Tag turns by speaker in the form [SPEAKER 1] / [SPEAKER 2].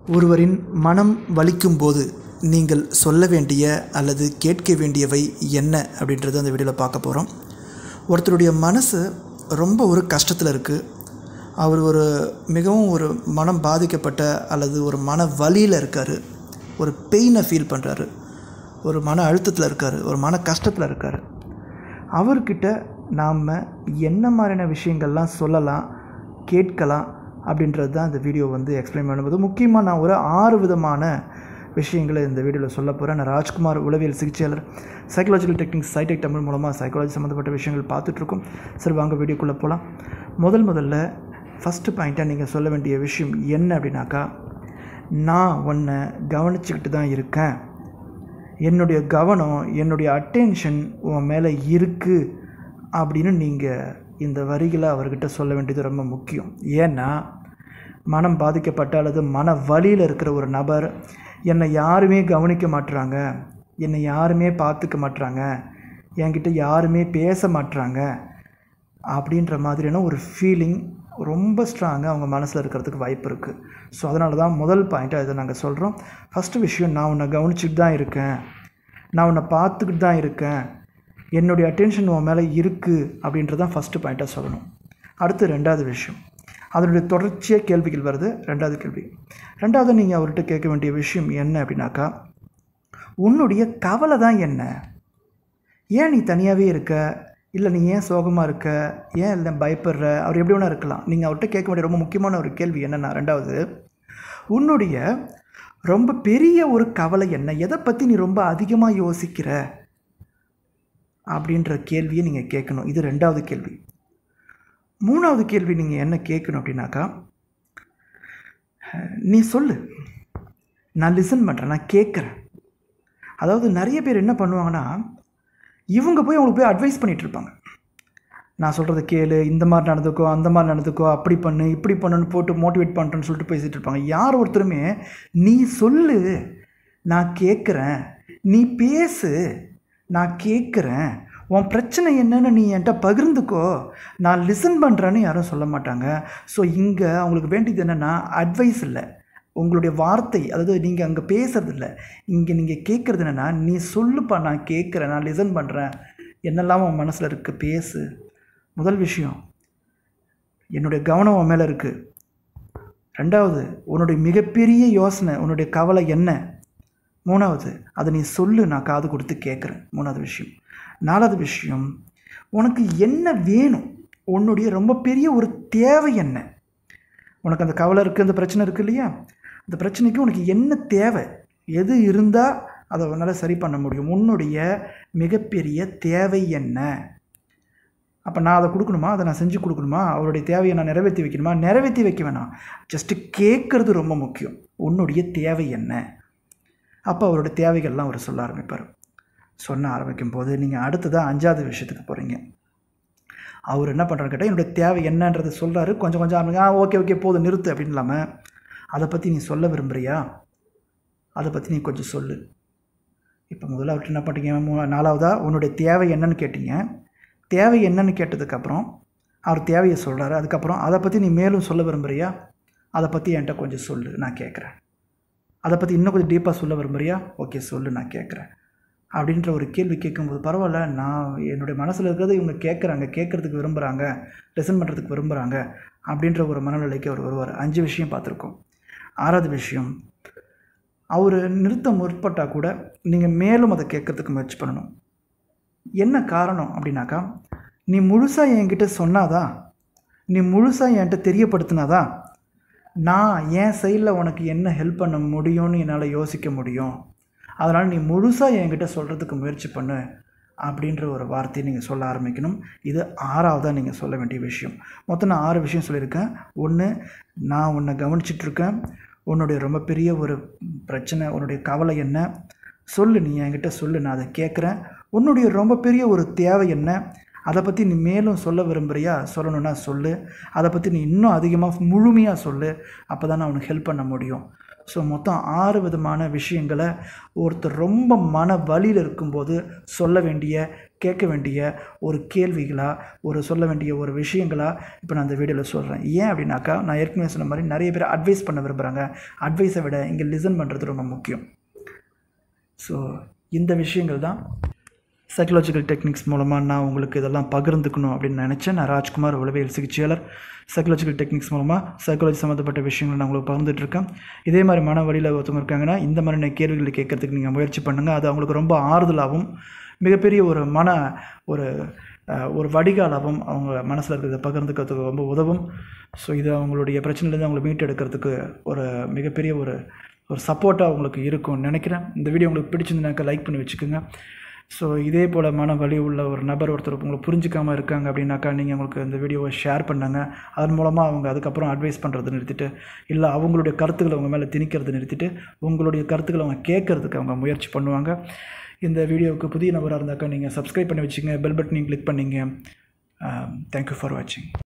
[SPEAKER 1] ஒருவரின் மனம் வலிக்கும் போது நீங்கள் சொல்ல வேண்டிய அல்லது கேட்க வேண்டியவை என்ன அப்படின்றத அந்த வீடியோவில் பார்க்க போகிறோம் ஒருத்தருடைய மனசு ரொம்ப ஒரு கஷ்டத்தில் இருக்குது அவர் ஒரு மிகவும் ஒரு மனம் பாதிக்கப்பட்ட அல்லது ஒரு மன வலியில் இருக்கார் ஒரு பெயினை ஃபீல் பண்ணுறாரு ஒரு மன அழுத்தத்தில் இருக்கார் ஒரு மன கஷ்டத்தில் இருக்கார் அவர்கிட்ட நாம் என்ன மாதிரியான விஷயங்கள்லாம் சொல்லலாம் கேட்கலாம் அப்படின்றது தான் இந்த வீடியோ வந்து எக்ஸ்பிளைன் பண்ணும்போது முக்கியமாக நான் ஒரு ஆறு விதமான விஷயங்களை இந்த வீடியோவில் சொல்ல போகிறேன் நான் ராஜ்குமார் உளவியல் சிகிச்சையாளர் சைக்காலஜிக்கல் டெக்னிக்ஸ் சைடெக் தமிழ் மூலமாக சைக்காலஜி சம்மந்தப்பட்ட விஷயங்கள் பார்த்துட்ருக்கோம் சரி வாங்க வீடியோக்குள்ளே போகலாம் முதல் முதல்ல ஃபஸ்ட்டு பாயிண்ட்டாக நீங்கள் சொல்ல வேண்டிய விஷயம் என்ன அப்படின்னாக்கா நான் உன்னை கவனிச்சுக்கிட்டு தான் இருக்கேன் என்னுடைய கவனம் என்னுடைய அட்டென்ஷன் உன் மேலே இருக்குது அப்படின்னு நீங்கள் இந்த வரிகளை அவர்கிட்ட சொல்ல வேண்டியது ரொம்ப முக்கியம் ஏன்னா மனம் பாதிக்கப்பட்ட அல்லது மன வலியில் இருக்கிற ஒரு நபர் என்னை யாருமே கவனிக்க மாட்டுறாங்க என்னை யாருமே பார்த்துக்க மாட்டுறாங்க என்கிட்ட யாருமே பேச மாட்டுறாங்க அப்படின்ற மாதிரியான ஒரு ஃபீலிங் ரொம்ப ஸ்ட்ராங்காக அவங்க மனசில் இருக்கிறதுக்கு வாய்ப்பு இருக்குது ஸோ அதனால தான் முதல் பாயிண்ட்டாக இதை நாங்கள் சொல்கிறோம் ஃபஸ்ட்டு விஷயம் நான் உன்னை கவனிச்சுட்டு தான் இருக்கேன் நான் உன்னை பார்த்துக்கிட்டு தான் இருக்கேன் என்னுடைய அட்டென்ஷன் உன் மேலே இருக்குது அப்படின்றதான் ஃபஸ்ட்டு பாயிண்ட்டாக சொல்லணும் அடுத்து ரெண்டாவது விஷயம் அதனுடைய தொடர்ச்சியாக கேள்விகள் வருது ரெண்டாவது கேள்வி ரெண்டாவது நீங்கள் அவர்கிட்ட கேட்க வேண்டிய விஷயம் என்ன அப்படின்னாக்கா உன்னுடைய கவலை தான் என்ன ஏன் நீ தனியாகவே இருக்க இல்லை நீ ஏன் சோகமாக இருக்க ஏன் இல்லை பயப்படுற அவர் எப்படி வேணா இருக்கலாம் நீங்கள் அவர்கிட்ட கேட்க வேண்டிய ரொம்ப முக்கியமான ஒரு கேள்வி என்னென்னா ரெண்டாவது உன்னுடைய ரொம்ப பெரிய ஒரு கவலை என்ன எதை பற்றி நீ ரொம்ப அதிகமாக யோசிக்கிற அப்படின்ற கேள்வியை நீங்கள் கேட்கணும் இது ரெண்டாவது கேள்வி மூணாவது கேள்வி நீங்கள் என்ன கேட்கணும் அப்படின்னாக்கா நீ சொல்லு நான் லிசன் பண்ணுறேன் நான் கேட்குறேன் அதாவது நிறைய பேர் என்ன பண்ணுவாங்கன்னா இவங்க போய் அவங்களுக்கு போய் அட்வைஸ் பண்ணிகிட்டு இருப்பாங்க நான் சொல்கிறத கேளு இந்த மாதிரி நடந்துக்கோ அந்த மாதிரி நடந்துக்கோ அப்படி பண்ணு இப்படி பண்ணுன்னு போட்டு மோட்டிவேட் பண்ணுறேன்னு சொல்லிட்டு பேசிகிட்டு இருப்பாங்க யார் ஒருத்தருமே நீ சொல்லு நான் கேட்குறேன் நீ பேசு நான் கேட்குறேன் உன் பிரச்சனை என்னன்னு நீ என்கிட்ட பகிர்ந்துக்கோ நான் லிசன் பண்ணுறேன்னு யாரும் சொல்ல மாட்டாங்க ஸோ இங்கே அவங்களுக்கு வேண்டியது என்னென்னா அட்வைஸ் இல்லை உங்களுடைய வார்த்தை அதாவது நீங்கள் அங்கே பேசுறது இல்லை இங்கே நீங்கள் கேட்குறது என்னென்னா நீ சொல்லுப்பா நான் கேட்குறேன் நான் லிசன் பண்ணுறேன் என்னெல்லாம் உன் மனசில் இருக்குது பேசு முதல் விஷயம் என்னுடைய கவனம் உன் மேலே இருக்குது ரெண்டாவது உன்னுடைய மிகப்பெரிய யோசனை உன்னுடைய கவலை என்ன மூணாவது அதை நீ சொல்லு நான் காது கொடுத்து கேட்குறேன் மூணாவது விஷயம் நாலாவது விஷயம் உனக்கு என்ன வேணும் உன்னுடைய ரொம்ப பெரிய ஒரு தேவை என்ன உனக்கு அந்த கவலை இருக்குது அந்த பிரச்சனை இருக்குது இல்லையா அந்த பிரச்சனைக்கு உனக்கு என்ன தேவை எது இருந்தால் அதை உன்னால் சரி பண்ண முடியும் உன்னுடைய மிகப்பெரிய தேவை என்ன அப்போ நான் அதை கொடுக்கணுமா அதை நான் செஞ்சு கொடுக்கணுமா அவருடைய தேவையை நான் நிறைவேற்றி வைக்கணுமா நிறைவேற்றி வைக்க வேணாம் ஜஸ்ட்டு கேட்குறது ரொம்ப முக்கியம் உன்னுடைய தேவை என்ன அப்போ அவருடைய தேவைகள்லாம் அவர் சொல்ல ஆரம்பிப்பார் சொன்ன ஆரம்பிக்கும் போது நீங்கள் அடுத்ததாக அஞ்சாவது விஷயத்துக்கு போகிறீங்க அவர் என்ன பண்ணுறாரு கேட்டால் என்னுடைய தேவை என்னன்றது சொல்கிறாரு கொஞ்சம் கொஞ்சம் ஆரம்பிங்க ஆ ஓகே ஓகே போதும் நிறுத்து அப்படின்னு இல்லாமல் அதை பற்றி நீ சொல்ல விரும்புகிறியா அதை பற்றி நீ கொஞ்சம் சொல்லு இப்போ முதல்ல அவர்கிட்ட என்ன பண்ணுறீங்க நாலாவதாக உன்னுடைய தேவை என்னன்னு கேட்டீங்க தேவை என்னன்னு கேட்டதுக்கப்புறம் அவர் தேவையை சொல்கிறாரு அதுக்கப்புறம் அதை பற்றி நீ மேலும் சொல்ல விரும்புகிறியா அதை பற்றி என்கிட்ட கொஞ்சம் சொல்லு நான் கேட்குறேன் அதை பற்றி இன்னும் கொஞ்சம் டீப்பாக சொல்ல விரும்புகிறியா ஓகே சொல்லு நான் கேட்குறேன் அப்படின்ற ஒரு கேள்வி கேட்கும்போது பரவாயில்ல நான் என்னுடைய மனசில் இருக்கிறது இவங்க கேட்குறாங்க கேட்குறதுக்கு விரும்புகிறாங்க லிசன் பண்ணுறதுக்கு விரும்புகிறாங்க அப்படின்ற ஒரு மனநிலைக்கு அவர் வருவார் அஞ்சு விஷயம் பார்த்துருக்கோம் ஆறாவது விஷயம் அவர் நிறுத்த முற்பட்டால் கூட நீங்கள் மேலும் அதை கேட்கறதுக்கு முயற்சி பண்ணணும் என்ன காரணம் அப்படின்னாக்கா நீ முழுசாக என்கிட்ட சொன்னாதான் நீ முழுசாக என்கிட்ட தெரியப்படுத்தினாதா நான் என் சைடில் உனக்கு என்ன ஹெல்ப் பண்ண முடியும்னு என்னால் யோசிக்க முடியும் அதனால் நீ முழுசாக என்கிட்ட சொல்கிறதுக்கு முயற்சி பண்ணு அப்படின்ற ஒரு வார்த்தையை நீங்கள் சொல்ல ஆரம்பிக்கணும் இது ஆறாவதாக நீங்கள் சொல்ல வேண்டிய விஷயம் மொத்தம் நான் ஆறு விஷயம் சொல்லியிருக்கேன் ஒன்று நான் உன்னை கவனிச்சிட்ருக்கேன் உன்னுடைய ரொம்ப பெரிய ஒரு பிரச்சனை உன்னுடைய கவலை என்ன சொல்லு நீ என்கிட்ட சொல்லு நான் அதை கேட்குறேன் உன்னுடைய ரொம்ப பெரிய ஒரு தேவை என்ன அதை பற்றி நீ மேலும் சொல்ல விரும்புகிறியா சொல்லணுன்னா சொல்லு அதை பற்றி நீ இன்னும் அதிகமாக முழுமையாக சொல்லு அப்போ தான் நான் உனக்கு ஹெல்ப் பண்ண முடியும் ஸோ மொத்தம் ஆறு விதமான விஷயங்களை ஒருத்தர் ரொம்ப மன வலியில் இருக்கும்போது சொல்ல வேண்டிய கேட்க வேண்டிய ஒரு கேள்விகளாக ஒரு சொல்ல வேண்டிய ஒரு விஷயங்களாக இப்போ நான் அந்த வீடியோவில் சொல்கிறேன் ஏன் அப்படின்னாக்கா நான் ஏற்கனவே சொன்ன மாதிரி நிறைய பேர் அட்வைஸ் பண்ண விரும்புகிறாங்க அட்வைஸை விட இங்கே லிசன் பண்ணுறது ரொம்ப முக்கியம் ஸோ இந்த விஷயங்கள் தான் சைக்கலாஜிக்கல் டெக்னிக்ஸ் மூலமாக நான் உங்களுக்கு இதெல்லாம் பகிர்ந்துக்கணும் அப்படின்னு நினச்சேன் நான் ராஜ்குமார் உளவியல் சிகிச்சையாளர் சைக்கலாஜிக்கல் டெக்னிக்ஸ் மூலமாக சைக்காலஜி சம்மந்தப்பட்ட விஷயங்களை நான் உங்களுக்கு பகிர்ந்துட்டுருக்கேன் இதே மாதிரி மன வழியில் ஒருத்தவங்க இருக்காங்கன்னா இந்த மாதிரியான கேள்விகளை கேட்கறதுக்கு நீங்கள் முயற்சி பண்ணுங்கள் அது அவங்களுக்கு ரொம்ப ஆறுதலாகவும் மிகப்பெரிய ஒரு மன ஒரு அஹ், ஒரு வடிகாலாகவும் அவங்க மனசில் இருக்கிறத பகிர்ந்துக்கிறதுக்கு ரொம்ப உதவும் ஸோ இது அவங்களுடைய பிரச்சனையிலேருந்து அவங்களை மீட்டெடுக்கிறதுக்கு ஒரு மிகப்பெரிய ஒரு ஒரு சப்போர்ட்டாக உங்களுக்கு இருக்கும்னு நினைக்கிறேன் இந்த வீடியோ உங்களுக்கு பிடிச்சிருந்தாக்கா லைக் பண்ணி வச்சுக்கோங்க ஸோ இதே போல் மன வலி உள்ள ஒரு நபர் ஒருத்தர் உங்களை புரிஞ்சிக்காமல் இருக்காங்க அப்படின்னாக்கா நீங்கள் உங்களுக்கு இந்த வீடியோவை ஷேர் பண்ணாங்க அதன் மூலமாக அவங்க அதுக்கப்புறம் அட்வைஸ் பண்ணுறது நிறுத்திட்டு இல்லை அவங்களுடைய கருத்துக்களை அவங்க மேலே திணிக்கிறது நிறுத்திட்டு உங்களுடைய கருத்துக்களை அவங்க கேட்கறதுக்கு அவங்க முயற்சி பண்ணுவாங்க இந்த வீடியோவுக்கு புதிய நபராக இருந்தாக்கா நீங்கள் சப்ஸ்கிரைப் பண்ணி வச்சுங்க பெல் பட்டனையும் கிளிக் பண்ணிங்க தேங்க்யூ ஃபார் வாட்சிங்